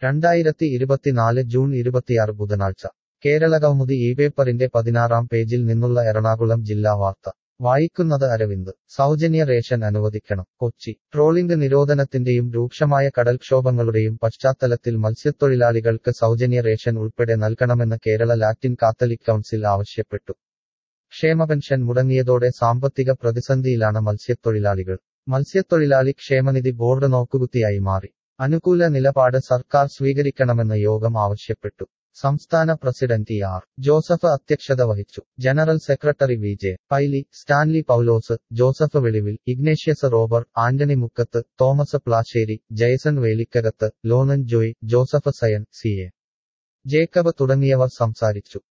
രണ്ടായിരത്തി ഇരുപത്തിനാല് ജൂൺ ഇരുപത്തിയാറ് ബുധനാഴ്ച കേരളകൗമുദി ഈ പേപ്പറിന്റെ പതിനാറാം പേജിൽ നിന്നുള്ള എറണാകുളം ജില്ലാ വാർത്ത വായിക്കുന്നത് അരവിന്ദ് സൗജന്യ റേഷൻ അനുവദിക്കണം കൊച്ചി ട്രോളിംഗ് നിരോധനത്തിന്റെയും രൂക്ഷമായ കടൽക്ഷോഭങ്ങളുടെയും പശ്ചാത്തലത്തിൽ മത്സ്യത്തൊഴിലാളികൾക്ക് സൗജന്യ റേഷൻ ഉൾപ്പെടെ നൽകണമെന്ന് കേരള ലാറ്റിൻ കാത്തലിക് കൗൺസിൽ ആവശ്യപ്പെട്ടു ക്ഷേമപെൻഷൻ മുടങ്ങിയതോടെ സാമ്പത്തിക പ്രതിസന്ധിയിലാണ് മത്സ്യത്തൊഴിലാളികൾ മത്സ്യത്തൊഴിലാളി ക്ഷേമനിധി ബോർഡ് നോക്കുകുത്തിയായി മാറി അനുകൂല നിലപാട് സർക്കാർ സ്വീകരിക്കണമെന്ന് യോഗം ആവശ്യപ്പെട്ടു സംസ്ഥാന പ്രസിഡന്റ് ആർ ജോസഫ് അധ്യക്ഷത വഹിച്ചു general secretary V J Paily Stanley Paulose Joseph Velivil Ignatius Robert Antony Mukkath Thomas Plassery Jaison Velikkakathu Lonan Joy Joseph Sayan C A Jacob തുടങ്ങിയവർ സംസാരിച്ചു